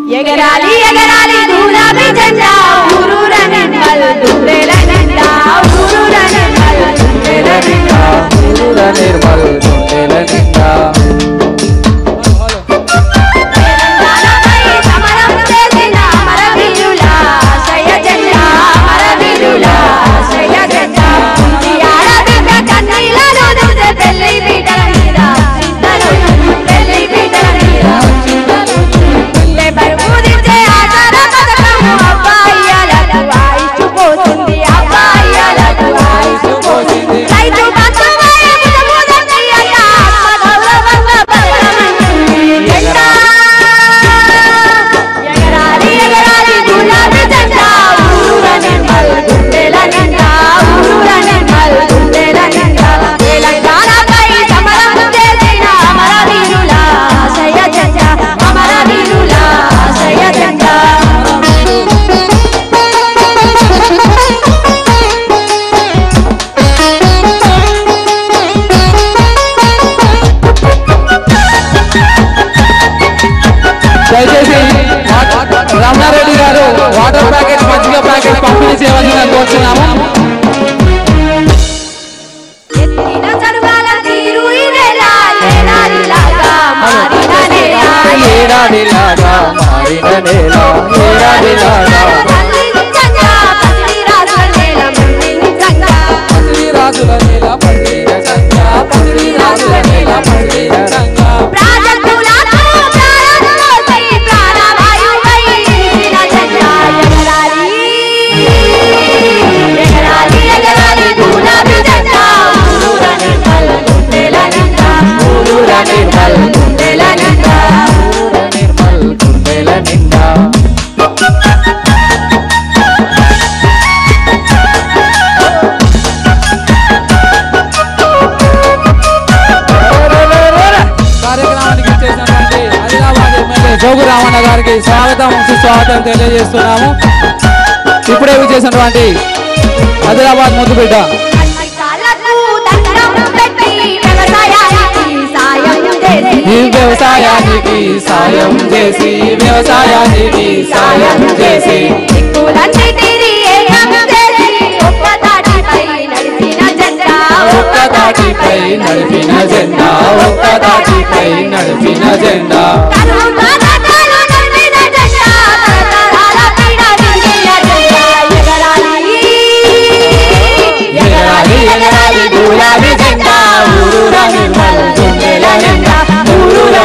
ఎగరాలి ఎగరాలి గులాబీ జెండా ఊరూర నిండల్ దుండెల నిండా ఊరూర నిండల్ దుండెల నిండా ఊరూర నిర్మల్ గుండెల నిండా తెలంగాణపై సమరం చేసిన అమరవీరుల ఆశయ జెండా అమరవీరుల ఆశయ జెండా ఈ ఆడబిడ్డ కన్నీళ్లను చూసే పెళ్లి పీటల మీద చింతలు పెళ్లి పీటల మీద గుండె బరువు దించే ఆచార పథకము అబ్బాయిలకు ఆయుష్పోతుంది అబ్బాయిలకు ఆయుష్పోతుంది రైతు బంధువై ముదముదండి అయ్యా ఆత్మగౌరవంగా బలమంటుంది జెండా ఎగరాలి ఎగరాలి గులాబీ జెండా ఊరూర నిర్మల్ గుండెల నిండా ఊరూర నిర్మల్ గుండెల నిండా తెలంగాణపై సమరం చేసిన అమరవీరుల ఆశయ జెండా అమరవీరుల ఆశయ జెండా దయచేసి వాట- రమణారెడ్డి గారు వాటర్ ప్యాకెట్ మజ్జిగ ప్యాకెట్ పంపిణీ చేయవలసిందని కోరుతున్నాము ఎత్తిన చరుగాల తీరు ఇదేలా ఏడాదిలాగా మారిన నేల ఏడాదిలాగా మారిన నేల ఏడాదిలాగా తల్లి నిజంగా పసిడి రాజుల నేల మంది నిజంగా పసిడి రాజుల నేల పండిన సంగా పసిడి రాజుల నేల పండిన సంగా ప్రాజెక్టులకు ప్రాణాలపై ప్రాణవాయువై నిలిచిన జెండా ఎగరాలి ఎగరాలి ఎగరాలి గులాబీ జెండా ఊరూర నిర్మల్ గుండెల నిండా ఊరూర నిర్మల్ గుండెల నిండా ఊర నిర్మల్ గుండెల నిండా కార్యక్రమానికి ఇచ్చేసినటువంటి ఆదిలాబాద్ ఎమ్మెల్యే జోగు రామన్న గారికి స్వాగతం సుస్వాగతం తెలియజేస్తున్నాము ఇప్పుడే విచ్చేసినటువంటి ఆదిలాబాద్ ముద్దుబిడ్డ అన్ని కాళ్ళకు దండం పెట్టి వ్యవసాయానికి సాయం చేసి ఈ వ్యవసాయానికి సాయం చేసి వ్యవసాయానికి సాయం చేసి దిక్కులన్నిటినీ ఏకం చేసి ఒక్క తాటిపై నడిచిన జెండా ఒక్క తాటిపై నడిపిన జెండా ఒక్క తాటిపై నడిపిన